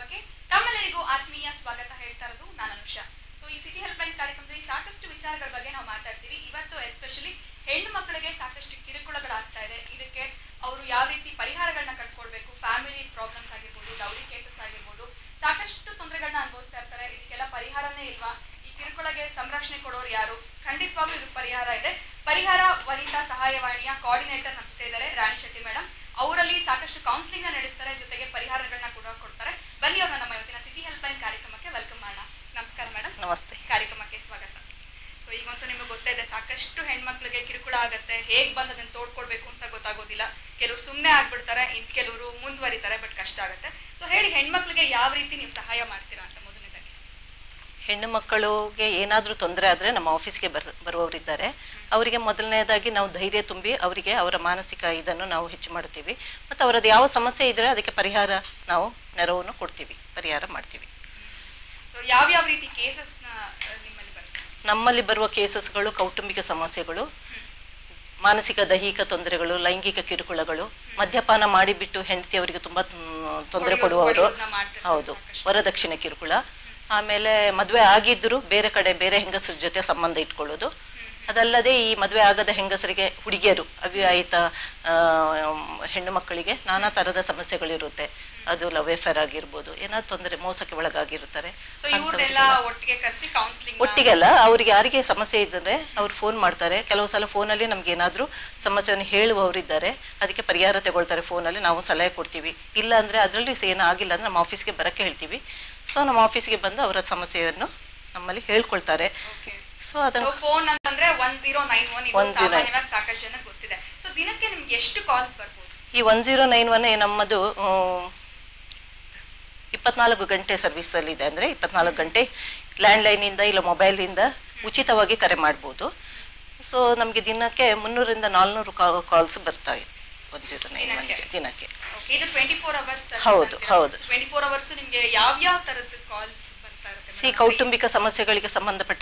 ಕಾರ್ಯಕ್ರಮಕ್ಕೆ ತಮ್ಮೆಲ್ಲರಿಗೂ ಆತ್ಮೀಯ ಸ್ವಾಗತ ಹೇಳ್ತಾ ಇರೋದು ನಾನು ಅನುಷಾ ಸೊ ಈ ಸಿಟಿ ಹೆಲ್ಪ್ ಲೈನ್ ಕಾರ್ಯಕ್ರಮದಲ್ಲಿ ಸಾಕಷ್ಟು ವಿಚಾರಗಳ ಬಗ್ಗೆ ನಾವು ಮಾತಾಡ್ತೀವಿ ಇವತ್ತು ಎಸ್ಪೆಷಲಿ ಹೆಣ್ಣು ಮಕ್ಕಳಿಗೆ ಸಾಕಷ್ಟು ಕಿರುಕುಳಗಳಾಗ್ತಾ ಇದೆ ಇದಕ್ಕೆ ಅವರು ಯಾವ ರೀತಿ ಪರಿಹಾರಗಳನ್ನ ಕಂಡುಕೊಳ್ಬೇಕು ಫ್ಯಾಮಿಲಿ ಪ್ರಾಬ್ಲಮ್ಸ್ ಆಗಿರ್ಬೋದು ಡೌರಿ ಕೇಸಸ್ ಆಗಿರ್ಬೋದು ಸಾಕಷ್ಟು ತೊಂದರೆಗಳನ್ನ ಅನುಭವಿಸ್ತಾ ಇರ್ತಾರೆ ಇದಕ್ಕೆಲ್ಲ ಪರಿಹಾರನೇ ಇಲ್ವಾ ಈ ಕಿರುಕುಳಗೆ ಸಂರಕ್ಷಣೆ ಕೊಡೋರು ಯಾರು ಖಂಡಿತವಾಗ್ಲೂ ಇದು ಪರಿಹಾರ ಇದೆ ಪರಿಹಾರ ವನಿತಾ ಸಹಾಯವಾಣಿಯ ಕೋಆರ್ಡಿನೇಟರ್ ನಮ್ಮ ಜೊತೆ ಇದ್ದಾರೆ ರಾಣಿ ಶೆಟ್ಟಿ ಮೇಡಮ್ ಅವರಲ್ಲಿ ಸಾಕಷ್ಟು ಕೌನ್ಸಿಲಿಂಗ್ ನ ನಡೆಸ್ತಾರೆ ಜೊತೆಗೆ ಪರಿಹಾರಗಳನ್ನ ಕೂಡ ಕೊಡ್ತಾರೆ ಬನ್ನಿ ಅವ್ರನ್ನ ನಮ್ಮ ಇವತ್ತಿನ ಸಿಟಿ ಹೆಲ್ಪ್ ಲೈನ್ ಕಾರ್ಯಕ್ರಮಕ್ಕೆ ವೆಲ್ಕಮ್ ಮಾಡೋಣ ನಮಸ್ಕಾರ ಮೇಡಮ್ ನಮಸ್ತೆ ಕಾರ್ಯಕ್ರಮಕ್ಕೆ ಸ್ವಾಗತ ಸೊ ಈಗಂತೂ ನಿಮಗೆ ಗೊತ್ತೇ ಇದೆ ಸಾಕಷ್ಟು ಹೆಣ್ಮಕ್ಳಿಗೆ ಕಿರುಕುಳ ಆಗತ್ತೆ ಹೇಗ್ ಬಂದ್ ಅದನ್ನ ತೋಡ್ಕೊಳ್ಬೇಕು ಅಂತ ಗೊತ್ತಾಗೋದಿಲ್ಲ ಕೆಲವರು ಸುಮ್ಮನೆ ಆಗ್ಬಿಡ್ತಾರೆ ಇನ್ ಕೆಲವರು ಮುಂದುವರಿತಾರೆ ಬಟ್ ಕಷ್ಟ ಆಗುತ್ತೆ ಸೊ ಹೇಳಿ ಹೆಣ್ಮಕ್ಳಿಗೆ ಯಾವ ರೀತಿ ನೀವು ಸಹಾಯ ಮಾಡ್ತೀರಾ ಅಂತ ಮೊದಲನೇದಾಗಿ ಹೆಣ್ಣು ಮಕ್ಕಳಿಗೆ ಏನಾದರೂ ತೊಂದರೆ ಆದರೆ ನಮ್ಮ ಆಫೀಸ್ಗೆ ಬರ್ ಬರುವವರಿದ್ದಾರೆ ಅವರಿಗೆ ಮೊದಲನೇದಾಗಿ ನಾವು ಧೈರ್ಯ ತುಂಬಿ ಅವರಿಗೆ ಅವರ ಮಾನಸಿಕ ಇದನ್ನು ನಾವು ಹೆಚ್ಚು ಮಾಡ್ತೀವಿ ಮತ್ತು ಅವರದ್ದು ಯಾವ ಸಮಸ್ಯೆ ಇದ್ದರೆ ಅದಕ್ಕೆ ಪರಿಹಾರ ನಾವು ನೆರವನ್ನು ಕೊಡ್ತೀವಿ ಪರಿಹಾರ ಮಾಡ್ತೀವಿ ಸೊ ಯಾವ್ಯಾವ ರೀತಿ ಕೇಸಸ್ ನಿಮ್ಮಲ್ಲಿ ಬರುತ್ತೆ ನಮ್ಮಲ್ಲಿ ಬರುವ ಕೇಸಸ್ಗಳು ಕೌಟುಂಬಿಕ ಸಮಸ್ಯೆಗಳು ಮಾನಸಿಕ ದೈಹಿಕ ತೊಂದರೆಗಳು ಲೈಂಗಿಕ ಕಿರುಕುಳಗಳು ಮದ್ಯಪಾನ ಮಾಡಿಬಿಟ್ಟು ಹೆಂಡತಿಯವರಿಗೆ ತುಂಬ ತೊಂದರೆ ಹೊಡೆಯೋದು- ಕೊಡುವವರು ಹೊಡೆಯೋದ್ನ ಮಾಡ್ತಿರ್ತಾರೆ ಹೌದು ಸಾಕಷ್ಟು. ವರದಕ್ಷಿಣೆ ಕಿರುಕುಳ ಆಮೇಲೆ ಮದುವೆ ಆಗಿದ್ದರೂ ಬೇರೆ ಕಡೆ ಬೇರೆ ಹೆಂಗಸರ ಜೊತೆ ಸಂಬಂಧ ಇಟ್ಕೊಳ್ಳೋದು ಅದಲ್ಲದೆ ಈ ಮದುವೆ ಆಗದ ಹೆಂಗಸರಿಗೆ ಹುಡುಗಿಯರು ಅವಿವಾಹಿತ ಆ, ಹೆಣ್ಣು ಮಕ್ಕಳಿಗೆ ನಾನಾ ಥರದ ಸಮಸ್ಯೆಗಳಿರುತ್ತೆ ಅದು ಲವ್ ಎಫೇರ್ ಆಗಿರ್ಬೋದು ಏನಾದ್ರು ತೊಂದರೆ ಮೋಸಕ್ಕೆ ಒಳಗಾಗಿರ್ತಾರೆ ಸೊ ಇವ್ರನ್ನೆಲ್ಲ ಒಟ್ಟಿಗೆ ಕರೆಸಿ ಕೌನ್ಸಿಲಿಂಗ್ ಒಟ್ಟಿಗೆಲ್ಲ ಅವ್ರಿಗೆ ಯಾರಿಗೆ ಸಮಸ್ಯೆ ಇದ್ದರೆ ಅವ್ರು ಫೋನ್ ಮಾಡ್ತಾರೆ ಕೆಲವು ಸಲ ಫೋನಲ್ಲಿ ನಮ್ಗೆ ಏನಾದರೂ ಸಮಸ್ಯೆಯನ್ನು ಹೇಳುವವರಿದ್ದಾರೆ ಅದಕ್ಕೆ ಪರಿಹಾರ ತಗೊಳ್ತಾರೆ ಫೋನಲ್ಲಿ ನಾವು ಸಲಹೆ ಕೊಡ್ತೀವಿ ಇಲ್ಲ ಅಂದರೆ ಅದರಲ್ಲಿ ಏನೂ ಆಗಿಲ್ಲ ಅಂದ್ರೆ ನಮ್ಮ ಆಫೀಸ್ಗೆ ಬರೋಕ್ಕೆ ಹೇಳ್ತೀವಿ ಸೊ ನಮ್ಮ ಆಫೀಸ್ಗೆ ಬಂದು ಅವರ ಸಮಸ್ಯೆಯನ್ನು ನಮ್ಮಲ್ಲಿ ಹೇಳ್ಕೊಳ್ತಾರೆ ಓಕೆ ಸೊ ಸೊ ಅದನ್ನು ಫೋನ್ ಅಂತಂದ್ರೆ ಒನ್ ಜೀರೋ ನೈನ್ ಒನ್ ಇದು 109. ಸಾಮಾನ್ಯವಾಗಿ ಸಾಕಷ್ಟು ಜನ ಗೊತ್ತಿದೆ ಸೊ ದಿನಕ್ಕೆ ನಿಮ್ಗೆ ಎಷ್ಟು ಕಾಲ್ಸ್ ಬರ್ಬೋದು ಈ ಒನ್ ಜೀರೋ ನೈನ್ ಒನ್ ನಮ್ಮದು ಆ, ಇಪ್ಪತ್ನಾಲ್ಕು ಗಂಟೆ ಸರ್ವಿಸಲ್ಲಿದೆ ಅಂದರೆ ಇಪ್ಪತ್ನಾಲ್ಕು ಗಂಟೆ ಲ್ಯಾಂಡ್ಲೈನಿಂದ ಇಲ್ಲ ಮೊಬೈಲಿಂದ ಉಚಿತವಾಗಿ ಕರೆ ಮಾಡ್ಬೋದು ಸೊ ನಮಗೆ ದಿನಕ್ಕೆ ಮುನ್ನೂರಿಂದ ನಾಲ್ನೂರು ಕಾಲ್ಸ್ ಬರ್ತಾವೆ ಒನ್ ಜೀರೋ ನೈನ್ ಒನ್ಗೆ ದಿನಕ್ಕೆ? ದಿನಕ್ಕೆ Okay, ಇದು ಟ್ವೆಂಟಿ ಫೋರ್ ಅವರ್ಸ್ ಹೌದು, ಹೌದು. ಟ್ವೆಂಟಿ ಫೋರ್ ಅವರ್ಸ್ ನಿಮ್ಗೆ ಯಾವ ಯಾವ ತರದ್ದು ಕಾಲ್ಸ್ ಬರ್ತಾ ಇರುತ್ತೆ ಸಿ madam? ಕೌಟುಂಬಿಕ ಸಮಸ್ಯೆಗಳಿಗೆ ಸಂಬಂಧಪಟ್ಟ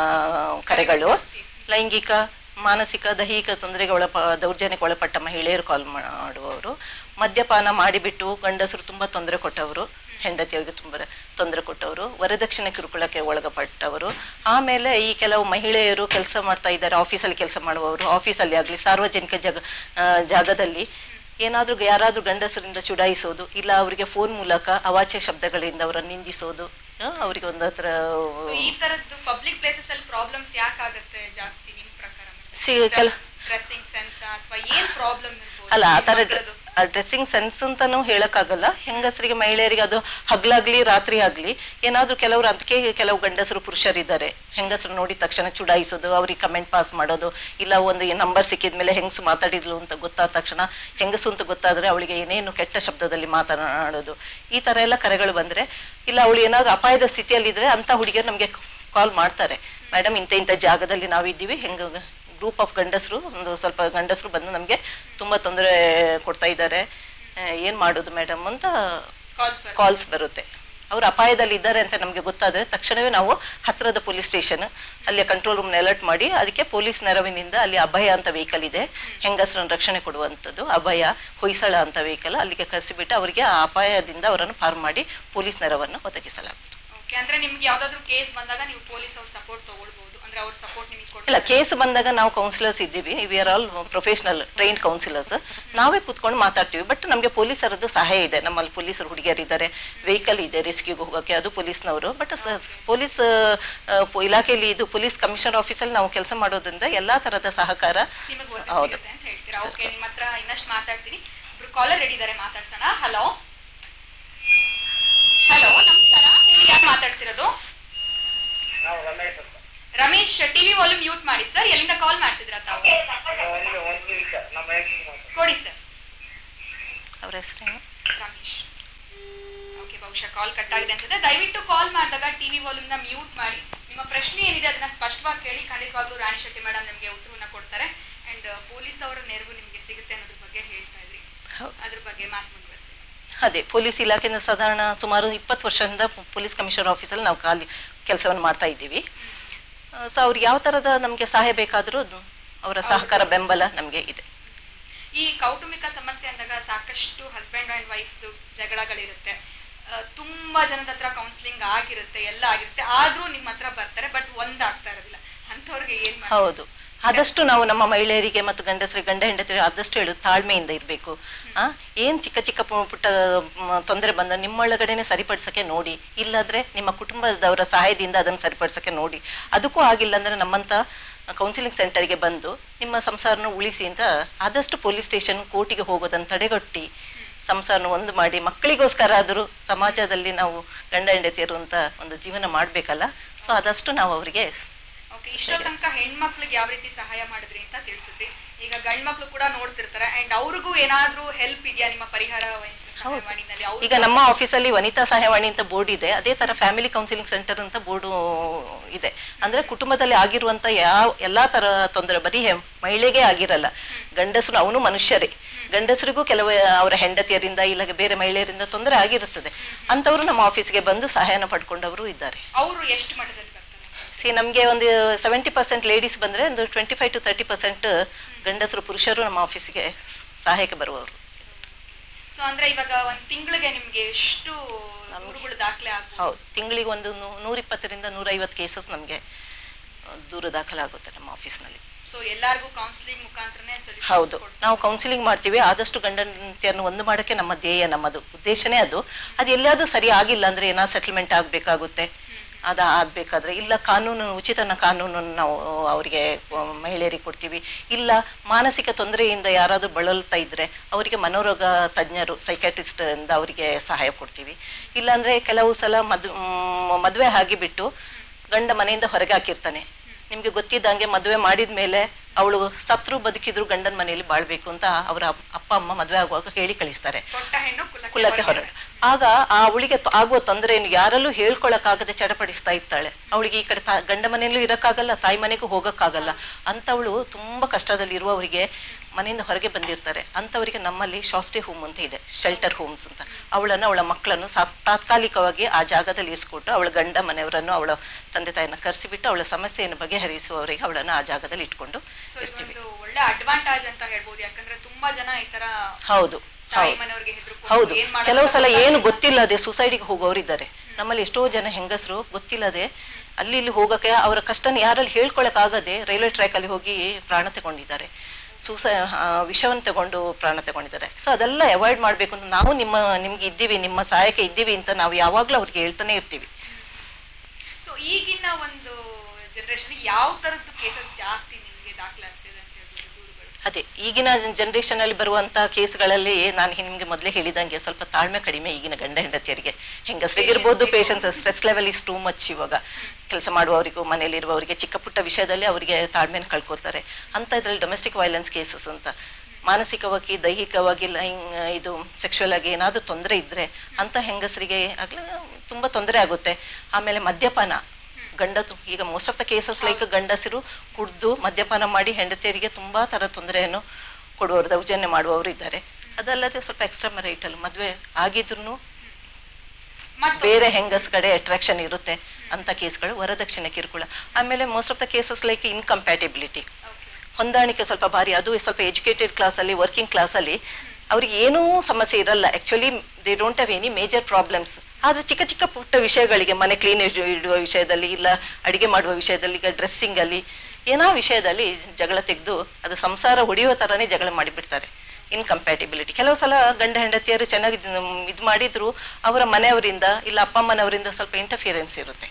ಕ- ಕರೆಗಳು ಜಾಸ್ತಿ. ಲೈಂಗಿಕ ಮಾನಸಿಕ ದೈಹಿಕ ತೊಂದರೆಗೆ ಒಳಪ ದೌರ್ಜನ್ಯಕ್ಕೆ ಒಳಪಟ್ಟ ಮಹಿಳೆಯರು ಕಾಲ್ ಮಾಡುವವರು ಮದ್ಯಪಾನ ಮಾಡಿಬಿಟ್ಟು ಗಂಡಸರು ತುಂಬ ತೊಂದರೆ ಕೊಟ್ಟವರು ಹೆಂಡತಿಯವರಿಗೆ ತುಂಬ ತೊಂದರೆ ಕೊಟ್ಟವರು ವರದಕ್ಷಿಣೆ ಕಿರುಕುಳಕ್ಕೆ ಒಳಗಪಟ್ಟವರು ಆಮೇಲೆ ಈ ಕೆಲವು ಮಹಿಳೆಯರು ಕೆಲಸ ಮಾಡ್ತಾ ಇದ್ದಾರೆ ಆಫೀಸಲ್ಲಿ ಕೆಲಸ ಮಾಡುವವರು ಆಫೀಸಲ್ಲಿ ಆಗಲಿ ಸಾರ್ವಜನಿಕ ಜಗ ಆ, ಜಾಗದಲ್ಲಿ ಏನಾದರೂ ಯಾರಾದರೂ ಗಂಡಸರಿಂದ ಚುಡಾಯಿಸೋದು ಇಲ್ಲ ಅವರಿಗೆ ಫೋನ್ ಮೂಲಕ ಅವಾಚ್ಯ ಶಬ್ದಗಳಿಂದ ಅವರನ್ನು ನಿಂದಿಸೋದು ಆ, ಅವರಿಗೆ ಒಂದು ಹತ್ರ So, ಈ ತರದ್ದು ಪಬ್ಲಿಕ್ ಪ್ಲೇಸಸ್ ಅಲ್ಲಿ ಪ್ರಾಬ್ಲಮ್ಸ್ ಯಾಕಾಗತ್ತೆ ಜಾಸ್ತಿ ನಿಮ್ ಪ್ರಕಾರ ಸಿ ಕೆಲ ಡ್ರೆಸ್ಸಿಂಗ್ ಸೆನ್ಸ್ ಅಥವಾ ಏನ್ ಪ್ರಾಬ್ಲಮ್ ಇರ್ಬೋದು ಅಲ್ಲ ಆ ಥರ ಮಕ್ಳದ್ದು? ಡ್ರೆಸ್ಸಿಂಗ್ ಸೆನ್ಸ್ ಅಂತಾನು ಹೇಳಕ್ಕಾಗಲ್ಲ ಹೆಂಗಸರಿಗೆ ಮಹಿಳೆಯರಿಗೆ ಅದು ಹಗ್ಲಾಗ್ಲಿ ರಾತ್ರಿ ಆಗ್ಲಿ ಏನಾದ್ರೂ ಕೆಲವರು ಅದಕ್ಕೆ ಕೆಲವು ಗಂಡಸರು ಪುರುಷರಿದ್ದಾರೆ ಹೆಂಗಸರು ನೋಡಿದ ತಕ್ಷಣ ಚುಡಾಯಿಸೋದು ಅವ್ರಿಗೆ ಕಮೆಂಟ್ ಪಾಸ್ ಮಾಡೋದು ಇಲ್ಲ ಒಂದು ನಂಬರ್ ಸಿಕ್ಕಿದ ಮೇಲೆ ಹೆಂಗಸು ಮಾತಾಡಿದ್ಲು ಅಂತ ಗೊತ್ತಾದ ತಕ್ಷಣ ಹೆಂಗಸು ಅಂತ ಗೊತ್ತಾದ್ರೆ ಅವಳಿಗೆ ಏನೇನು ಕೆಟ್ಟ ಶಬ್ದದಲ್ಲಿ ಮಾತನಾಡೋದು ಈ ತರ ಎಲ್ಲ ಕರೆಗಳು ಬಂದ್ರೆ ಇಲ್ಲ ಅವಳು ಏನಾದ್ರು ಅಪಾಯದ ಸ್ಥಿತಿಯಲ್ಲಿದ್ರೆ ಅಂತ ಹುಡುಗಿಯರು ನಮಗೆ ಕಾಲ್ ಮಾಡ್ತಾರೆ ಮೇಡಮ್ ಇಂಥ ಇಂಥ ಜಾಗದಲ್ಲಿ ನಾವಿದ್ದೀವಿ ಹೆಂಗ ಗ್ರೂಪ್ ಆಫ್ ಗಂಡಸರು ಒಂದು ಸ್ವಲ್ಪ ಗಂಡಸರು ಬಂದು ನಮಗೆ ತುಂಬ ತೊಂದರೆ ಕೊಡ್ತಾ ಇದ್ದಾರೆ ಏನು ಮಾಡೋದು ಮೇಡಮ್ ಅಂತ ಕಾಲ್ಸ್ ಬರುತ್ತೆ ಕಾಲ್ಸ್ ಬರುತ್ತೆ ಅವರು ಅಪಾಯದಲ್ಲಿ ಇದ್ದಾರೆ ಅಂತ ನಮಗೆ ಗೊತ್ತಾದರೆ ತಕ್ಷಣವೇ ನಾವು ಹತ್ತಿರದ ಪೊಲೀಸ್ ಸ್ಟೇಷನ್ ಅಲ್ಲಿ ಕಂಟ್ರೋಲ್ ರೂಮ್ನ ಅಲರ್ಟ್ ಮಾಡಿ ಅದಕ್ಕೆ ಪೊಲೀಸ್ ನೆರವಿನಿಂದ ಅಲ್ಲಿ ಅಭಯ ಅಂತ ವೆಹಿಕಲ್ ಇದೆ ಹೆಂಗಸರನ್ನು ರಕ್ಷಣೆ ಕೊಡುವಂಥದ್ದು ಅಭಯ ಹೊಯ್ಸಳ ಅಂತ ವೆಹಿಕಲ್ ಅಲ್ಲಿಗೆ ಕರೆಸಿಬಿಟ್ಟು ಅವರಿಗೆ ಆ ಅಪಾಯದಿಂದ ಅವರನ್ನು ಪಾರ್ ಮಾಡಿ ಪೊಲೀಸ್ ನೆರವನ್ನು ಒದಗಿಸಲಾಗುತ್ತದೆ ಓಕೆ ಅಂದ್ರೆ ನಿಮ್ಗೆ ಯಾವ್ದಾದ್ರು ಕೇಸ್ ಬಂದಾಗ ನೀವು ಪೊಲೀಸ್ ಅವ್ರ ಸಪೋರ್ಟ್ ತಗೊಳ್ಬಹುದು ಅಂದ್ರೆ ಅವ್ರ ಸಪೋರ್ಟ್ ನಿಮಗೆ ಇಲ್ಲ ಕೊಡ್ತಾರೆ ಕೇಸ್ ಬಂದಾಗ ನಾವು ಕೌನ್ಸಿಲರ್ಸ್ ಇದ್ದೀವಿ we are all professional trained counsellors ನಾವೇ ಕೂತ್ಕೊಂಡು ಮಾತಾಡ್ತೀವಿ ಬಟ್ ನಮಗೆ ಪೊಲೀಸರದ್ದು ಸಹಾಯ ಇದೆ ನಮ್ಮಲ್ಲಿ ಪೊಲೀಸರು ಹುಡುಗಿಯರಿದ್ದಾರೆ ವೆಹಿಕಲ್ ಇದೆ ರೆಸ್ಕ್ಯೂಗೆ ಹೋಗೋಕೆ ಅದು ಪೊಲೀಸ್ನವರು ಬಟ್ ಪೊಲೀಸ್ ಇಲಾಖೆಯಲ್ಲಿ ಇದು ಪೊಲೀಸ್ ಕಮಿಷನರ್ ಆಫೀಸಲ್ಲಿ ನಾವು ಕೆಲಸ ಮಾಡೋದ್ರಿಂದ ಎಲ್ಲಾ ತರದ ಸಹಕಾರ ನಿಮಗೆ ಹೌದು ಸಿಗುತ್ತೆ ಅಂತ ಹೇಳ್ತೀರಾ ಓಕೆ ನಿಮ್ಮ ಹತ್ರ ಇನ್ನಷ್ಟು ಮಾತಾಡ್ತೀನಿ ಇಬ್ರು ಕಾಲರ್ ರೆಡಿ ಇದ್ದಾರೆ ಮಾತಾಡ್ಸೋಣ ಹಲೋ ಹಲೋ ನಮಸ್ಕಾರ ಹೇಳಿ ಯಾರು ಮಾತಾಡ್ತಿರೋದು ನಾವು ರಮೇಶ್ ಅಂತ ರಮೇಶ್ ಟಿವಿ ವಾಲ್ಯೂಮ್ ಮ್ಯೂಟ್ ಮಾಡಿ ಸರ್ ಎಲ್ಲಿಂದ ಕಾಲ್ ಮಾಡ್ತಿದ್ರ ತಾವು ಒಂದು ಒಂದು ನಿಮಿಷ ನಮ್ಮ ಮಹೇಶ್ ಮಾತಾಡ್ತೀನಿ. ಕೊಡಿ ಸರ್ ಅವ್ರ ಹೆಸರೇನು ರಮೇಶ್ ಓಕೆ ಬಹುಶಃ ಕಾಲ್ ಕಟ್ ಆಗಿದೆ ಅನ್ಸುತ್ತೆ ದಯವಿಟ್ಟು ಕಾಲ್ ಮಾಡಿದಾಗ ಟಿವಿ ವಾಲ್ಯೂಮ್ ನ ಮ್ಯೂಟ್ ಮಾಡಿ ನಿಮ್ಮ ಪ್ರಶ್ನೆ ಏನಿದೆ ಅದನ್ನ ಸ್ಪಷ್ಟವಾಗಿ ಕೇಳಿ ಖಂಡಿತವಾಗ್ಲೂ ರಾಣಿ ಶೆಟ್ಟಿ ಮೇಡಮ್ ನಿಮಗೆ ಉತ್ತರವನ್ನ ಕೊಡ್ತಾರೆ ಅಂಡ್ ಪೊಲೀಸ್ ಅವರ ನೆರವು ನಿಮಗೆ ಸಿಗುತ್ತೆ ಅನ್ನೋದ್ರ ಬಗ್ಗೆ ಹೇಳ್ತಾ ಇದ್ರಿ ಹೌದು. ಅದ್ರ ಬಗ್ಗೆ ಮಾತು ಮುಂದುವರಿಸಿ ಅದೇ ಪೊಲೀಸ್ ಇಲಾಖೆಯಿಂದ ಸಾಧಾರಣ ಸುಮಾರು ಇಪ್ಪತ್ತು ವರ್ಷದಿಂದ ಪೊಲೀಸ್ ಕಮಿಷನರ್ ಆಫೀಸಲ್ಲಿ ನಾವು ಖಾಲಿ ಕೆಲಸವನ್ನು ಮಾಡ್ತಾ ಇದ್ದೀವಿ ಸೊ ಅವ್ರಿಗೆ ಯಾವ ಥರದ ನಮಗೆ ಸಹಾಯ ಬೇಕಾದರೂ ಅವರ ಸಹಕಾರ ಬೆಂಬಲ ನಮಗೆ ಇದೆ ಈ ಕೌಟುಂಬಿಕ ಸಮಸ್ಯೆ ಅಂದಾಗ ಸಾಕಷ್ಟು ಹಸ್ಬೆಂಡ್ ಅಂಡ್ ವೈಫ್ ಜಗಳಗಳಿರುತ್ತೆ ಆ, ತುಂಬಾ ಜನದ ಹತ್ರ ಕೌನ್ಸಿಲಿಂಗ್ ಆಗಿರುತ್ತೆ ಎಲ್ಲ ಆಗಿರುತ್ತೆ ಆದ್ರೂ ನಿಮ್ಮ ಹತ್ರ ಬರ್ತಾರೆ ಬಟ್ ಒಂದಾಗ್ತಾ ಇರೋದಿಲ್ಲ ಅಂಥವ್ರಿಗೆ ಏನ್ ಮಾಡಿ ಹೌದು ಆದಷ್ಟು ನಾವು ನಮ್ಮ ಮಹಿಳೆಯರಿಗೆ ಮತ್ತು ಗಂಡಸರಿಗೆ ಗಂಡ ಹೆಂಡತಿ ಆದಷ್ಟು ಹೇಳುದು ತಾಳ್ಮೆಯಿಂದ ಇರಬೇಕು ಆ ಏನ್ ಚಿಕ್ಕ ಚಿಕ್ಕ ಪು- ಪುಟ್ಟ ಮ್, ತೊಂದರೆ ಬಂದ ನಿಮ್ಮೊಳಗಡೆನೆ ಸರಿಪಡಿಸಕ್ಕೆ ನೋಡಿ ಇಲ್ಲಾದ್ರೆ ನಿಮ್ಮ ಕುಟುಂಬದವರ ಸಹಾಯದಿಂದ ಅದನ್ನು ಸರಿಪಡಿಸಕ್ಕೆ ನೋಡಿ ಅದಕ್ಕೂ ಆಗಿಲ್ಲ ಅಂದ್ರೆ ನಮ್ಮಂತ ಕೌನ್ಸಿಲಿಂಗ್ ಸೆಂಟರ್ಗೆ ಬಂದು ನಿಮ್ಮ ಸಂಸಾರನ ಉಳಿಸಿ ಅಂತ ಆದಷ್ಟು ಪೊಲೀಸ್ ಸ್ಟೇಷನ್ ಕೋರ್ಟಿಗೆ ಹೋಗೋದನ್ನು ತಡೆಗಟ್ಟಿ ಸಂಸಾರನ ಒಂದು ಮಾಡಿ ಮಕ್ಕಳಿಗೋಸ್ಕರ ಆದರೂ ಸಮಾಜದಲ್ಲಿ ನಾವು ಗಂಡ ಹೆಂಡತಿಯರು ಅಂತ ಒಂದು ಜೀವನ ಮಾಡ್ಬೇಕಲ್ಲ ಸೊ ಆದಷ್ಟು ನಾವು ಅವರಿಗೆ ಓಕೆ ಇಷ್ಟೋ ತನಕ ಹೆಣ್ಮಕ್ಳಿಗೆ ಯಾವ ರೀತಿ ಸಹಾಯ ಮಾಡಿದ್ರಿ ಅಂತ ತಿಳಿಸಿದ್ರಿ ಈಗ ಗಂಡ್ಮಕ್ಳು ಕೂಡ ನೋಡ್ತಿರ್ತಾರೆ ಅಂಡ್ ಅವ್ರಿಗೂ ಏನಾದ್ರೂ ಹೆಲ್ಪ್ ಇದೆಯಾ ನಿಮ್ಮ ಪರಿಹಾರ ಸಹಾಯವಾಣಿನಲ್ಲಿ ಅವ್ರು ಈಗ ನಮ್ಮ ಆಫೀಸಲ್ಲಿ ವನಿತಾ ಸಹಾಯವಾಣಿ ಅಂತ ಬೋರ್ಡ್ ಇದೆ ಅದೇ ತರ ಫ್ಯಾಮಿಲಿ ಕೌನ್ಸಿಲಿಂಗ್ ಸೆಂಟರ್ ಅಂತ ಬೋರ್ಡು ಇದೆ ಅಂದ್ರೆ ಕುಟುಂಬದಲ್ಲಿ ಆಗಿರುವಂತ ಯಾವ ಎಲ್ಲಾ ತರ ತೊಂದರೆ ಬರೀ ಹೆಮ್- ಮಹಿಳೆಗೆ ಆಗಿರಲ್ಲ ಗಂಡಸರು ಅವನು ಮನುಷ್ಯರೇ ಗಂಡಸರಿಗೂ ಕೆಲವು ಅವರ ಹೆಂಡತಿಯರಿಂದ ಇಲ್ಲ ಬೇರೆ ಮಹಿಳೆಯರಿಂದ ತೊಂದರೆ ಆಗಿರುತ್ತದೆ ಅಂತವರು ನಮ್ಮ ಆಫೀಸ್ಗೆ ಬಂದು ಸಹಾಯನ ಪಡ್ಕೊಂಡವರು ಇದ್ದಾರೆ ಅವರು ಎಷ್ಟು ಮಟ್ಟದಲ್ಲಿ ಬರ್ತಾರೆ ಸಿ ನಮಗೆ ಒಂದು ಸೆವೆಂಟಿ ಪರ್ಸೆಂಟ್ ಲೇಡೀಸ್ ಬಂದ್ರೆ ಒಂದು twenty five to thirty percent ಗಂಡಸರು ಪುರುಷರು ನಮ್ಮ ಆಫೀಸ್ಗೆ ಸಹಾಯಕ್ಕೆ ಬರುವವರು ಸೊ ಅಂದ್ರೆ ಇವಾಗ ಒಂದ್ ತಿಂಗಳಿಗೆ ನಿಮ್ಗೆ ಎಷ್ಟು ದೂರುಗಳು ದಾಖಲೆ ಆಗ್ಬೋದು ಹೌದು ತಿಂಗಳಿಗೆ ಒಂದು ನೂ- ನೂರಿಪ್ಪತ್ತರಿಂದ ನೂರೈವತ್ತು ಕೇಸಸ್ ನಮಗೆ ದೂರ ದಾಖಲಾಗುತ್ತೆ ನಮ್ಮ ಆಫೀಸ್ನಲ್ಲಿ ಸೊ ಎಲ್ಲಾರ್ಗೂ ಕೌನ್ಸಿಲಿಂಗ್ ಮುಖಾಂತರನೇ ಹೌದು ಸೊಲ್ಯೂಷನ್ ನಾವು ಕೌನ್ಸಿಲಿಂಗ್ ಮಾಡ್ತೀವಿ ಆದಷ್ಟು ಗಂಡಂತಿಯನ್ನು ಒಂದು ಮಾಡಕ್ಕೆ ನಮ್ಮ ಧ್ಯೇಯ ನಮ್ಮದು ಉದ್ದೇಶನೇ ಅದು ಅದು ಎಲ್ಲಾದ್ರೂ ಸರಿ ಆಗಿಲ್ಲ ಅಂದ್ರೆ ಏನಾ ಸೆಟಲ್ಮೆಂಟ್ ಆಗ್ಬೇಕಾಗುತ್ತೆ ಅದ ಆಗ್ಬೇಕಾದ್ರೆ ಇಲ್ಲ ಕಾನೂನು ಉಚಿತನ ಕಾನೂನನ್ನು ನಾವು ಅವರಿಗೆ ಮಹಿಳೆಯರಿಗೆ ಕೊಡ್ತೀವಿ ಇಲ್ಲ ಮಾನಸಿಕ ತೊಂದರೆಯಿಂದ ಯಾರಾದ್ರೂ ಬಳಲ್ತಾ ಇದ್ರೆ ಅವರಿಗೆ ಮನೋರೋಗ ತಜ್ಞರು ಸೈಕಾಟ್ರಿಸ್ಟ್ ಇಂದ ಅವರಿಗೆ ಸಹಾಯ ಕೊಡ್ತೀವಿ ಇಲ್ಲಾಂದ್ರೆ ಕೆಲವು ಸಲ ಮದ್ ಮ್, ಮದ್ವೆ ಆಗಿಬಿಟ್ಟು ಗಂಡ ಮನೆಯಿಂದ ಹೊರಗೆ ಹಾಕಿರ್ತಾನೆ ನಿಮ್ಗೆ ಗೊತ್ತಿದ್ದಂಗೆ ಮದುವೆ ಮಾಡಿದ ಮೇಲೆ ಅವಳು ಸತ್ರು ಬದುಕಿದ್ರು ಗಂಡನ ಮನೆಯಲ್ಲಿ ಬಾಳ್ಬೇಕು ಅಂತ ಅವರ ಅಪ್ಪ ಅಮ್ಮ ಮದುವೆ ಆಗುವಾಗ ಹೇಳಿ ಕಳಿಸ್ತಾರೆ ಕೊಟ್ಟ ಹೆಣ್ಣು ಕುಲಕ್ಕೆ ಕುಲಕ್ಕೆ ಹೊರಡು ಆಗ ಆ ಅವಳಿಗೆ ತ- ಆಗುವ ತೊಂದರೆಯನ್ನು ಯಾರಲ್ಲೂ ಹೇಳ್ಕೊಳಕ್ಕಾಗದೆ ಚಡಪಡಿಸ್ತಾ ಇರ್ತಾಳೆ ಅವಳಿಗೆ ಈ ಕಡೆ ತಾ- ಗಂಡ ಮನೆಯಲ್ಲೂ ಇರಕ್ಕಾಗಲ್ಲ ತಾಯಿ ಮನೆಗೂ ಹೋಗಕ್ಕಾಗಲ್ಲ ಅಂತವಳು ತುಂಬಾ ಕಷ್ಟದಲ್ಲಿ ಇರುವವರಿಗೆ ಮನೆಯಿಂದ ಹೊರಗೆ ಬಂದಿರ್ತಾರೆ ಅಂತವರಿಗೆ ನಮ್ಮಲ್ಲಿ ಶಾಸ್ಟ್ರಿ ಹೋಮ್ ಅಂತ ಇದೆ ಶೆಲ್ಟರ್ ಹೋಮ್ಸ್ ಅಂತ ಅವಳನ್ನು ಅವಳ ಮಕ್ಕಳನ್ನು ಸಾ- ತಾತ್ಕಾಲಿಕವಾಗಿ ಆ ಜಾಗದಲ್ಲಿ ಇರಿಸ್ಕೊಟ್ಟು ಅವಳ ಗಂಡ ಮನೆಯವರನ್ನು ಅವಳ ತಂದೆ ತಾಯಿನ ಕರೆಸಿಬಿಟ್ಟು ಅವಳ ಸಮಸ್ಯೆಯನ್ನು ಬಗೆಹರಿಸುವವರಿಗೆ ಅವಳನ್ನು ಆ ಜಾಗದಲ್ಲಿ ಇಟ್ಕೊಂಡು ಸೊ ಇರ್ತೀವಿ ಇದೊಂದು ಒಳ್ಳೆ ಅಡ್ವಾಂಟೇಜ್ ಅಂತ ಹೇಳ್ಬೋದು ಯಾಕಂದ್ರೆ ತುಂಬಾ ಜನ ಈ ತರ ಹೌದು ತಾಯಿ ಹೌದು ಮನೆಯವ್ರಿಗೆ ಹೆದರ್ಕೊಂಡು ಹೌದು ಏನ್ ಮಾಡೋದು ಕೆಲವು ಸಲ ಅಂತ ಏನು ಗೊತ್ತಾಗ್ತಿಲ್ಲ. ಗೊತ್ತಿಲ್ಲದೆ ಸುಸೈಡಿಗೆ ಹೋಗೋರಿದ್ದಾರೆ ನಮ್ಮಲ್ಲಿ ಎಷ್ಟೋ ಜನ ಹೆಂಗಸರು ಗೊತ್ತಿಲ್ಲದೆ ಅಲ್ಲಿ ಇಲ್ಲಿ ಹೋಗಕ್ಕೆ ಅವರ ಕಷ್ಟನ ಯಾರಲ್ಲಿ ಹೇಳ್ಕೊಳಕ್ ಆಗದೆ ರೈಲ್ವೆ ಟ್ರ್ಯಾಕ್ ಅಲ್ಲಿ ಹೋಗಿ ಪ್ರಾಣ ತಗೊಂಡಿದ್ದಾರೆ ಸೂಸ ಆ, ವಿಷವನ್ನು ತಗೊಂಡು ಪ್ರಾಣ ತಗೊಂಡಿದ್ದಾರೆ ಸೊ ಅದೆಲ್ಲ ಅವಾಯ್ಡ್ ಮಾಡ್ಬೇಕು ಅಂತ ನಾವು ನಿಮ್ಮ ನಿಮ್ಗೆ ಇದ್ದೀವಿ ನಿಮ್ಮ ಸಹಾಯಕ್ಕೆ ಇದ್ದೀವಿ ಅಂತ ನಾವು ಯಾವಾಗ್ಲೂ ಅವ್ರಿಗೆ ಹೇಳ್ತಾನೆ ಇರ್ತೀವಿ ಸೊ ಈಗಿನ ಒಂದು ಜನರೇಷನ್ ಯಾವ ತರದ್ದು ಕೇಸಸ್ ಜಾಸ್ತಿ ನಿಮಗೆ ದಾಖಲಾಗ್ತಿದೆ ಅಂತ ಹೇಳ್ಬೋದು ದೂರುಗಳು ಅದೇ ಈಗಿನ ಜನರೇಷನ್ ಅಲ್ಲಿ ಬರುವಂತ ಕೇಸ್ಗಳಲ್ಲಿ ನಾನು ನಿಮ್ಗೆ ಮೊದಲೇ ಹೇಳಿದಂಗೆ ಸ್ವಲ್ಪ ತಾಳ್ಮೆ ಕಡಿಮೆ ಈಗಿನ ಗಂಡ ಹೆಂಡತಿಯರಿಗೆ ಹೆಂಗಸರಿಗಿರ್ಬೋದು Patience patience stress level is too much ಇವಾಗ ಕೆಲಸ ಮಾಡುವವರಿಗೂ ಮನೆಯಲ್ಲಿರುವವರಿಗೆ ಚಿಕ್ಕ ಪುಟ್ಟ ವಿಷಯದಲ್ಲಿ ಅವರಿಗೆ ತಾಳ್ಮೆನ ಕಳ್ಕೊಳ್ತಾರೆ ಅಂತ ಇದ್ರಲ್ಲಿ ಡೊಮೆಸ್ಟಿಕ್ ವೈಲೆನ್ಸ್ ಕೇಸಸ್ ಅಂತ ಮಾನಸಿಕವಾಗಿ ದೈಹಿಕವಾಗಿ ಲೈಂಗ್ ಇದು ಸೆಕ್ಷುವಲ್ ಆಗಿ ಏನಾದ್ರೂ ತೊಂದರೆ ಇದ್ರೆ ಅಂತ ಹೆಂಗಸರಿಗೆ ಆಗ್ಲ ತುಂಬಾ ತೊಂದರೆ ಆಗುತ್ತೆ ಆಮೇಲೆ ಮದ್ಯಪಾನ ಗಂಡ ತು- ಈಗ most of the cases like ಗಂಡಸರು ಕುಡ್ದು ಮದ್ಯಪಾನ ಮಾಡಿ ಹೆಂಡತಿಯರಿಗೆ ತುಂಬಾ ತರ ತೊಂದರೆಯನ್ನು ಕೊಡುವವರು ದೌರ್ಜನ್ಯ ಮಾಡುವವರು ಇದ್ದಾರೆ ಅದಲ್ಲದೆ ಸ್ವಲ್ಪ ಎಕ್ಸ್ಟ್ರಾ ಮೆರೈಟಲ್ ಮದ್ವೆ ಆಗಿದ್ರು ಮತ್ತು ಬೇರೆ ಹೆಂಗಸ್ ಕಡೆ ಅಟ್ರಾಕ್ಷನ್ ಇರುತ್ತೆ ಅಂತ ಕೇಸ್ಗಳು ವರದಕ್ಷಿಣೆ ಕಿರುಕುಳ ಆಮೇಲೆ most of the cases like incompatibility Okay. ಹೊಂದಾಣಿಕೆ ಸ್ವಲ್ಪ ಭಾರಿ ಅದು ಸ್ವಲ್ಪ ಎಜುಕೇಟೆಡ್ ಕ್ಲಾಸಲ್ಲಿ ವರ್ಕಿಂಗ್ ಕ್ಲಾಸಲ್ಲಿ ಅವ್ರಿಗೆ ಏನೂ ಸಮಸ್ಯೆ ಇರಲ್ಲ actually they don't have any major problems ಆದ್ರೆ ಚಿಕ್ಕ ಚಿಕ್ಕ ಪುಟ್ಟ ವಿಷಯಗಳಿಗೆ ಮನೆ ಕ್ಲೀನ್ ಇಡುವ ವಿಷಯದಲ್ಲಿ ಇಲ್ಲ ಅಡಿಗೆ ಮಾಡುವ ವಿಷಯದಲ್ಲಿ ಈಗ ಡ್ರೆಸ್ಸಿಂಗ್ ಅಲ್ಲಿ ಏನೋ ವಿಷಯದಲ್ಲಿ ಜಗಳ ತೆಗೆದು ಅದು ಸಂಸಾರ ಹೊಡೆಯುವ ತರನೇ ಜಗಳ ಮಾಡಿಬಿಡ್ತಾರೆ ಇನ್ಕಂಪ್ಯಾಟಿಬಿಲಿಟಿ ಕೆಲವು ಸಲ ಗಂಡ ಹೆಂಡತಿಯರು ಚೆನ್ನಾಗಿ ಇದು ಮಾಡಿದ್ರು ಅವರ ಮನೆಯವರಿಂದ ಇಲ್ಲ ಅಪ್ಪ ಅಮ್ಮನವರಿಂದ ಸ್ವಲ್ಪ ಇಂಟರ್ಫಿಯರೆನ್ಸ್ ಇರುತ್ತೆ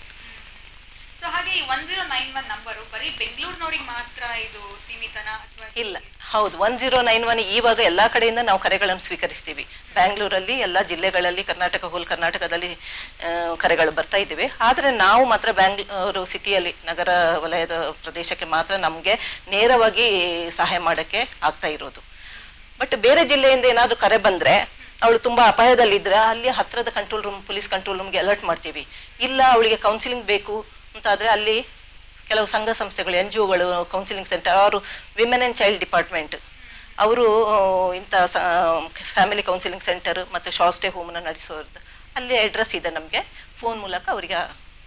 ಸೊ ಹಾಗೆ ಈ one zero nine one number ಬರೀ ಬೆಂಗಳೂರಿನವ್ರಿಗೆ ಮಾತ್ರ ಇದು ಸೀಮಿತನ ಅಥವಾ ಇಲ್ಲ ಹೌದು ಒನ್ ಜೀರೋ ನೈನ್ ಒನ್ ಇವಾಗ ಎಲ್ಲಾ ಕಡೆಯಿಂದ ನಾವು ಕರೆಗಳನ್ನು ಸ್ವೀಕರಿಸ್ತೀವಿ ಬ್ಯಾಂಗ್ಳೂರಲ್ಲಿ ಎಲ್ಲಾ ಜಿಲ್ಲೆಗಳಲ್ಲಿ ಕರ್ನಾಟಕ ಹೋಲ್ ಕರ್ನಾಟಕದಲ್ಲಿ ಆ, ಕರೆಗಳು ಬರ್ತಾ ಇದ್ದೀವಿ ಆದ್ರೆ ನಾವು ಮಾತ್ರ ಬ್ಯಾಂಗ್ಳೂರು ಸಿಟಿಯಲ್ಲಿ ನಗರ ವಲಯದ ಪ್ರದೇಶಕ್ಕೆ ಮಾತ್ರ ನಮ್ಗೆ ನೇರವಾಗಿ ಸಹಾಯ ಮಾಡಕ್ಕೆ ಆಗ್ತಾ ಇರೋದು ಬಟ್ ಬೇರೆ ಜಿಲ್ಲೆಯಿಂದ ಏನಾದ್ರು ಕರೆ ಬಂದ್ರೆ ಅವಳು ತುಂಬಾ ಅಪಾಯದಲ್ಲಿದ್ರೆ ಅಲ್ಲಿ ಹತ್ರದ ಕಂಟ್ರೋಲ್ ರೂಮ್ ಪೊಲೀಸ್ ಕಂಟ್ರೋಲ್ ರೂಮ್ಗೆ ಅಲರ್ಟ್ ಮಾಡ್ತೀವಿ ಇಲ್ಲ ಅವಳಿಗೆ ಕೌನ್ಸಿಲಿಂಗ್ ಬೇಕು ಅಂತಾದ್ರೆ ಅಲ್ಲಿ ಕೆಲವು ಸಂಘ ಸಂಸ್ಥೆಗಳು ಎನ್ ಜಿ ಒಗಳು ಕೌನ್ಸಿಲಿಂಗ್ ಸೆಂಟರ್ ಅವರು ವಿಮೆನ್ ಅಂಡ್ ಚೈಲ್ಡ್ ಡಿಪಾರ್ಟ್ಮೆಂಟ್ ಅವರು ಇಂಥ ಫ್ಯಾಮಿಲಿ ಕೌನ್ಸಿಲಿಂಗ್ ಸೆಂಟರ್ ಮತ್ತು ಶಾರ್ಟ್ ಸ್ಟೇ ಹೋಮ್ನ ನಡೆಸೋರ್ದು ಅಲ್ಲಿ ಅಡ್ರೆಸ್ ಇದೆ ನಮಗೆ ಫೋನ್ ಮೂಲಕ ಅವರಿಗೆ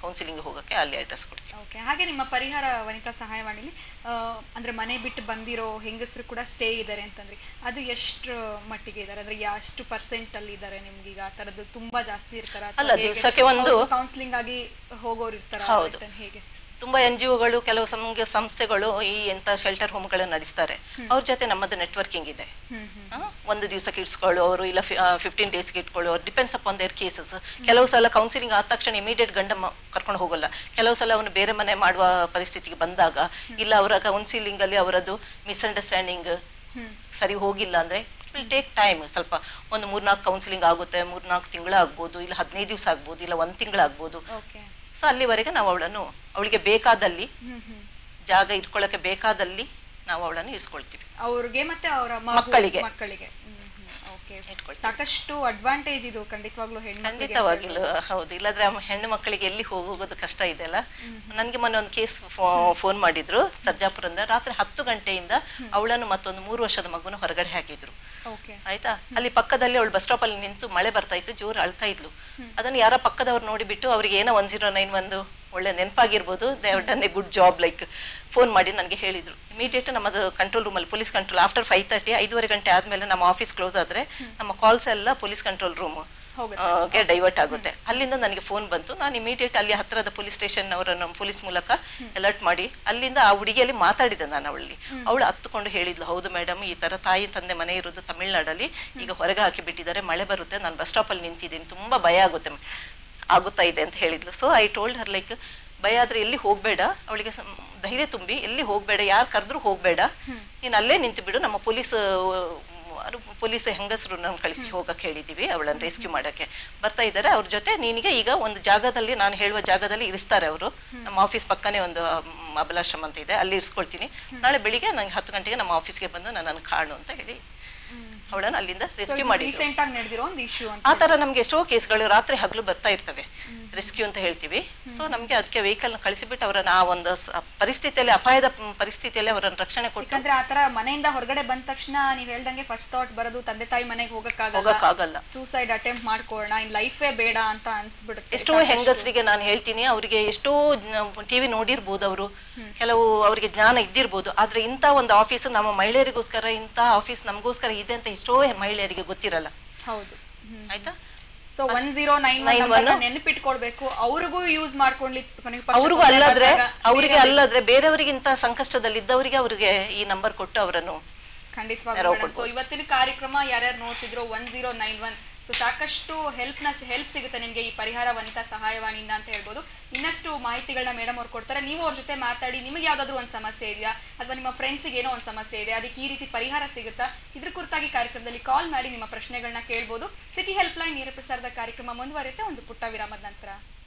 ಕೌನ್ಸಿಲಿಂಗ್ ಹೋಗೋಕ್ಕೆ ಅಲ್ಲಿ ಅಡ್ರೆಸ್ ಕೊಡ್ತೀವಿ ಓಕೆ ಹಾಗೆ ನಿಮ್ಮ ಪರಿಹಾರ ವನಿತಾ ಸಹಾಯವಾಣಿಲಿ ಆ, ಅಂದ್ರೆ ಮನೆ ಬಿಟ್ಟು ಬಂದಿರೋ ಹೆಂಗಸರು ಕೂಡ ಸ್ಟೇ ಇದ್ದಾರೆ ಅಂತಂದ್ರಿ ಅದು ಎಷ್ಟು ಮಟ್ಟಿಗೆ ಇದ್ದಾರೆ ಅಂದ್ರೆ ಎಷ್ಟು ಪರ್ಸೆಂಟ್ ಅಲ್ಲಿ ಇದ್ದಾರೆ ನಿಮ್ಗೆ ಈಗ ಆ ತರದ್ದು ತುಂಬಾ ಜಾಸ್ತಿ ಇರ್ತಾರ ಅಲ್ಲ, ದಿವ್ಸಕ್ಕೆ ಒಂದು- ಕೌನ್ಸಿಲಿಂಗ್ ಆಗಿ ಹೋಗೋರು ಇರ್ತಾರ ಹೌದು. ಹೇಗೆ ತುಂಬಾ ಎನ್ ಜಿ ಒಗಳು ಕೆಲವು ಸಂಘ ಸಂಸ್ಥೆಗಳು ಈ ಎಂತ ಶೆಲ್ಟರ್ ಹೋಮ್ಗಳನ್ನ ನಡೆಸ್ತಾರೆ ಅವ್ರ ಜೊತೆ ನಮ್ಮದು ನೆಟ್ವರ್ಕಿಂಗ್ ಇದೆ ಹ್ಮ್ ಹ್ಮ್ ಆ, ಒಂದು ದಿವಸಕ್ಕೆ ಇಟ್ಸ್ಕೊಳ್ಳೋರು ಇಲ್ಲ ಫಿಫ್ಟೀನ್ ಡೇಸ್ಗೆ ಇಟ್ಕೊಳ್ಳೋರು ಡಿಪೆಂಡ್ಸ್ ಅಪಾನ್ ದೇರ್ ಕೇಸಸ್ ಕೆಲವು ಸಲ ಕೌನ್ಸಿಲಿಂಗ್ ಆದ ತಕ್ಷಣ ಇಮಿಡಿಯೇಟ್ ಗಂಡ ಮ- ಕರ್ಕೊಂಡು ಹೋಗಲ್ಲ ಕೆಲವು ಸಲ ಅವನು ಬೇರೆ ಮನೆ ಮಾಡುವ ಪರಿಸ್ಥಿತಿಗೆ ಬಂದಾಗ ಇಲ್ಲ ಅವರ ಕೌನ್ಸಿಲಿಂಗ್ ಅಲ್ಲಿ ಅವರದ್ದು ಮಿಸ್ಅಂಡರ್ಸ್ಟ್ಯಾಂಡಿಂಗ್ ಹ್ಮ್ ಸರಿ ಹೋಗಿಲ್ಲ ಅಂದ್ರೆ ವಿಲ್ ಟೇಕ್ ಟೈಮ್ ಸ್ವಲ್ಪ ಒಂದು ಮೂರ್ನಾಲ್ಕು ಕೌನ್ಸಿಲಿಂಗ್ ಆಗುತ್ತೆ ಮೂರ್ನಾಲ್ಕು ತಿಂಗಳಾಗ್ಬೋದು ಇಲ್ಲ ಹದಿನೈದು ದಿವಸ ಆಗ್ಬೋದು ಇಲ್ಲ ಒಂದು ತಿಂಗಳಾಗ್ಬೋದು ಓಕೆ ಸೊ ಅಲ್ಲಿವರೆಗೆ ನಾವು ಅವಳನ್ನು ಅವಳಿಗೆ ಬೇಕಾದಲ್ಲಿ ಹ್ಮ್ ಹ್ಮ್ ಜಾಗ ಇಟ್ಕೊಳ್ಳೋಕೆ ಬೇಕಾದಲ್ಲಿ ನಾವು ಅವಳನ್ನು ಇರಿಸ್ಕೊಳ್ತೀವಿ ಅವ್ರಿಗೆ ಮತ್ತೆ ಅವರ ಮಕ್ಕಳಿಗೆ. ಮಕ್ಕಳಿಗೆ ಓಕೆ ಇಟ್ಕೊಳ್ತೀವಿ. ಸಾಕಷ್ಟು ಅಡ್ವಾಂಟೇಜ್ ಇದು ಖಂಡಿತವಾಗ್ಲೂ ಹೆಣ್ಮಕ್ಳಿಗೆ ಅಂತ ಖಂಡಿತವಾಗಿಲ್ಲ ಹೌದು ಇಲ್ಲಾಂದ್ರೆ ಆ ಹೆಣ್ಣು ಮಕ್ಕಳಿಗೆ ಎಲ್ಲಿ ಹೋಗೋದು ಕಷ್ಟ ಇದೆ ಅಲ್ಲ ನನ್ಗೆ ಮೊನ್ನೆ ಒಂದು ಕೇಸ್ ಫೋನ್ ಮಾಡಿದ್ರು ಸರ್ಜಾಪುರದಿಂದ ರಾತ್ರಿ ಹತ್ತು ಗಂಟೆಯಿಂದ ಅವಳನ್ನು ಮತ್ತೊಂದು ಮೂರು ವರ್ಷದ ಮಗುನ ಹೊರಗಡೆ ಹಾಕಿದ್ರು ಓಕೆ ಆಯ್ತಾ ಅಲ್ಲಿ ಪಕ್ಕದಲ್ಲಿ ಅವಳು ಬಸ್ ಸ್ಟಾಪ್ ಅಲ್ಲಿ ನಿಂತು ಮಳೆ ಬರ್ತಾ ಇತ್ತು ಜೋರು ಅಳ್ತಾ ಇದ್ಲು ಅದನ್ನ ಯಾರೋ ಪಕ್ಕದವ್ರು ನೋಡಿಬಿಟ್ಟು ಅವ್ರಿಗೆ ಏನೋ ಒನ್ ಜೀರೋ ನೈನ್ ಒಂದು ಒಳ್ಳೆ ನೆನಪಾಗಿರ್ಬೋದು they done a good job like phone ಮಾಡಿ ನನಗೆ ಹೇಳಿದ್ರು ಇಮಿಡಿಯೇಟ್ ನಮ್ಮದು ಕಂಟ್ರೋಲ್ ರೂಮಲ್ಲಿ police control after five thirty ಐದೂವರೆ ಗಂಟೆ ಆದ್ಮೇಲೆ ನಮ್ಮ ಆಫೀಸ್ ಕ್ಲೋಸ್ ಆದ್ರೆ ನಮ್ಮ ಕಾಲ್ಸ್ ಎಲ್ಲ ಪೊಲೀಸ್ ಕಂಟ್ರೋಲ್ ರೂಮ್ ಹೋಗುತ್ತೆ. ಗೆ ಡೈವರ್ಟ್ ಆಗುತ್ತೆ ಅಲ್ಲಿಂದ ನನಗೆ ಫೋನ್ ಬಂತು ನಾನು ಇಮಿಡಿಯೇಟ್ ಅಲ್ಲಿ ಹತ್ತಿರದ ಪೊಲೀಸ್ ಸ್ಟೇಷನ್ ಅವರನ್ನು ಪೊಲೀಸ್ ಮೂಲಕ ಅಲರ್ಟ್ ಮಾಡಿ ಅಲ್ಲಿಂದ ಆ ಹುಡುಗಿಯಲ್ಲಿ ಮಾತಾಡಿದೆ ನಾನು ಅವಳಲ್ಲಿ ಅವಳು ಹತ್ತುಕೊಂಡು ಹೇಳಿದ್ಲು ಹೌದು ಮೇಡಮ್ ಈ ತರ ತಾಯಿ ತಂದೆ ಮನೆ ಇರೋದು ತಮಿಳ್ನಾಡಲ್ಲಿ ಈಗ ಹೊರಗೆ ಹಾಕಿ ಬಿಟ್ಟಿದ್ದಾರೆ ಮಳೆ ಬರುತ್ತೆ ನಾನು ಬಸ್ ಸ್ಟಾಪ್ ಅಲ್ಲಿ ನಿಂತಿದ್ದೀನಿ ತುಂಬಾ ಭಯ ಆಗುತ್ತೆ ಮ- ಆಗುತ್ತಾ ಇದೆ ಅಂತ ಹೇಳಿದ್ಲು so I told her like ಭಯ ಆದ್ರೆ ಎಲ್ಲಿ ಹೋಗ್ಬೇಡ ಅವಳಿಗೆ ಸಂ- ಧೈರ್ಯ ತುಂಬಿ ಎಲ್ಲಿ ಹೋಗ್ಬೇಡ ಯಾರು ಕರೆದ್ರೂ ಹೋಗ್ಬೇಡ ನೀನು ಅಲ್ಲೇ ನಿಂತು ಬಿಡು ನಮ್ಮ ಪೊಲೀಸ್ ಪೊಲೀಸ್ ಹೆಂಗಸರು ನಾವು ಕಳಿಸಿ ಹೋಗಕ್ಕೆ ಹೇಳಿದೀವಿ ಅವಳನ್ನ ರೆಸ್ಕ್ಯೂ ಮಾಡಕ್ಕೆ ಬರ್ತಾ ಇದ್ದಾರೆ ಅವ್ರ ಜೊತೆ ನಿನಗೆ ಈಗ ಒಂದು ಜಾಗದಲ್ಲಿ ನಾನು ಹೇಳುವ ಜಾಗದಲ್ಲಿ ಇರಿಸ್ತಾರೆ ಅವರು ನಮ್ಮ ಆಫೀಸ್ ಪಕ್ಕನೇ ಒಂದು ಮ್, ಅಬಲಾಶ್ರಮ ಅಂತ ಇದೆ ಅಲ್ಲಿ ಇರಿಸ್ಕೊಳ್ತೀನಿ ನಾಳೆ ಬೆಳಿಗ್ಗೆ ನಂಗೆ ಹತ್ತು ಗಂಟೆಗೆ ನಮ್ಮ ಆಫೀಸ್ಗೆ ಬಂದು ನನ್ನನ್ನು ಕಾಣು ಅಂತ ಹೇಳಿ ಅವಳನ್ನು ಅಲ್ಲಿಂದ ರೆಸ್ಕ್ಯೂ ಮಾಡಿದ್ರು ರೀಸೆಂಟ್ ಆಗಿ ನಡೆದಿರೋ ಒಂದು ಇಶ್ಯೂ ಅಂತ ಆ ತರ ನಮ್ಗೆ ಎಷ್ಟೋ ಕೇಸ್ಗಳು ರಾತ್ರಿ ಹಗಲು ಬರ್ತಾ ಇರ್ತವೆ ರೆಸ್ಕ್ಯೂ ಅಂತ ಹೇಳ್ತೀವಿ ಸೊ ನಮ್ಗೆ ಅದಕ್ಕೆ ವೆಹಿಕಲ್ ಕಳಿಸಿಬಿಟ್ಟು ಅವರನ್ನ ಆ ಒಂದು ಸ- ಪರಿಸ್ಥಿತಿಯಲ್ಲಿ ಅಪಾಯದ ಮ್, ಪರಿಸ್ಥಿತಿಯಲ್ಲಿ ಅವರನ್ನ ರಕ್ಷಣೆ ಕೊಟ್ಟು ಯಾಕಂದ್ರೆ ಆತರ ಮನೆಯಿಂದ ಹೊರಗಡೆ ಬಂದ ತಕ್ಷಣ ನೀವ್ ಹೇಳ್ದಂಗೆ ಫಸ್ಟ್ ಥಾಟ್ ಬರೋದು ತಂದೆ ತಾಯಿ ಮನೆಗೆ ಹೋಗಕ್ಕಾಗಲ್ಲ ಹೋಗಕ್ಕಾಗಲ್ಲ ಸೂಸೈಡ್ ಅಟೆಂಪ್ಟ್ ಮಾಡ್ಕೊಳ್ಳೋಣ ಇನ್ ಲೈಫೇ ಬೇಡ ಅಂತ ಅನ್ಸ್ಬಿಡುತ್ತೆ ಎಷ್ಟೋ ಹೆಂಗಸರಿಗೆ ನಾನು ಹೇಳ್ತೀನಿ ಅವರಿಗೆ ಎಷ್ಟೋ ಟಿವಿ ನೋಡಿರ್ಬೋದು ಅವರು ಕೆಲವು ಅವರಿಗೆ ಜ್ಞಾನ ಇದ್ದಿರ್ಬೋದು ಆದ್ರೆ ಇಂಥ ಒಂದು ಆಫೀಸ್ ನಮ್ಮ ಮಹಿಳೆಯರಿಗೋಸ್ಕರ ಇಂಥ ಆಫೀಸ್ ನಮಗೋಸ್ಕರ ಇದೆ ಅಂತ ಎಷ್ಟೋ ಮಹಿಳೆಯರಿಗೆ ಗೊತ್ತಿರಲ್ಲ ಹೌದು ಆಯ್ತಾ so one zero nine Nine one one. ನೆನಪಿಟ್ಕೊಳ್ಬೇಕು ಅವ್ರಿಗೂ ಯೂಸ್ ಮಾಡ್ಕೊಳ್ಳಿ ಕೊನೆಗೆ ಪಕ್ಷ ಅವ್ರಿಗೂ ತೊಂದ್ರೆ ಅಲ್ಲಾದ್ರೆ ಬಂದಾಗ ಅವರಿಗೆ ಬೇರೆ ಅಲ್ಲಾದ್ರೆ ಬೇರೆಯವರಿಗೆ ಇಂಥ ಸಂಕಷ್ಟದಲ್ಲಿದ್ದವರಿಗೆ ಅವರಿಗೆ ಈ ನಂಬರ್ ಕೊಟ್ಟು ಅವರನ್ನು ಖಂಡಿತವಾಗ್ಲೂ ನೆರವು ಮೇಡಮ್ ಸೊ ಇವತ್ತಿನ ಕಾರ್ಯಕ್ರಮ ಯಾರ್ಯಾರು ನೋಡ್ತಿದ್ರು one zero nine one so ಸಾಕಷ್ಟು ಹೆಲ್ಪ್ ನ ಹೆಲ್ಪ್ ಸಿಗುತ್ತೆ ನಿಮ್ಗೆ ಈ ಪರಿಹಾರ ವನಿತಾ ಸಹಾಯವಾಣಿಯಿಂದ ಅಂತ ಹೇಳ್ಬೋದು ಇನ್ನಷ್ಟು ಮಾಹಿತಿಗಳನ್ನ ಮೇಡಮ್ ಅವ್ರು ಕೊಡ್ತಾರೆ ನೀವು ಅವ್ರ ಜೊತೆ ಮಾತಾಡಿ ನಿಮಗೆ ಯಾವ್ದಾದ್ರು ಒಂದು ಸಮಸ್ಯೆ ಇದೆಯಾ ಅಥವಾ ನಿಮ್ಮ ಫ್ರೆಂಡ್ಸಿಗೆ ಏನೋ ಒಂದು ಸಮಸ್ಯೆ ಇದೆ ಅದಕ್ಕೆ ಈ ರೀತಿ ಪರಿಹಾರ ಸಿಗುತ್ತಾ ಇದ್ರ ಕುರಿತಾಗಿ ಕಾರ್ಯಕ್ರಮದಲ್ಲಿ ಕಾಲ್ ಮಾಡಿ ನಿಮ್ಮ ಪ್ರಶ್ನೆಗಳನ್ನ ಕೇಳ್ಬೋದು ಸಿಟಿ ಹೆಲ್ಪ್ ಲೈನ್ ನೇರ ಪ್ರಸಾರದ ಕಾರ್ಯಕ್ರಮ ಮುಂದುವರಿಯುತ್ತೆ ಒಂದು ಪುಟ್ಟ ವಿರಾಮದ ನಂತರ